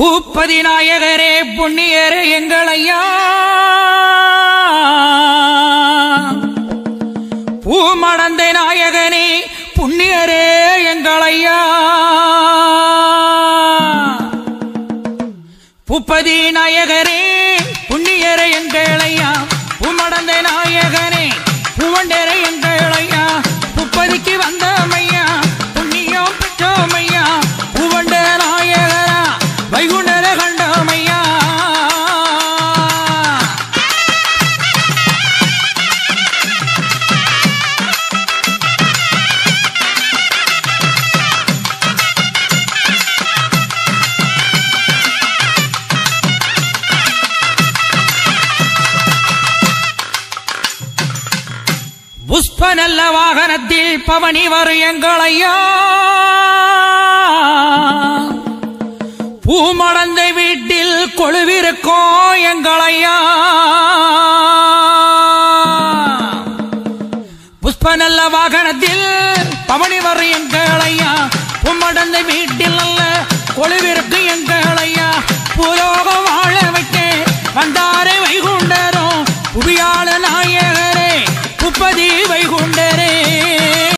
பூப்பதி நாயகரே புண்ணியரே எங்களையா பூமடந்தை நாயகனே புண்ணியரே எங்களையா பூப்பதி நாயகரே புண்ணியரே எங்களையா பூமடந்தை நாயகனே பூவண்டரே எங்களையா முப்பதிக்கு வந்தமையா புண்ணியம் பெற்றோமையா பூவண்ட நாயகரா வைகுண்டர கண்டமையா புஷ்ப நல்ல வாகனத்தில் பவனி வரும் எங்களையா பூமடந்தை வீட்டில் கொழுவிருக்கோம் எங்களையா புஷ்ப நல்ல வாகனத்தில் பவனி வரும் எங்களையா பூமடந்தை வீட்டில் நல்ல கொழுவிருக்கு எங்களையா பூலோகம் வாழ வைக்க வந்தாரே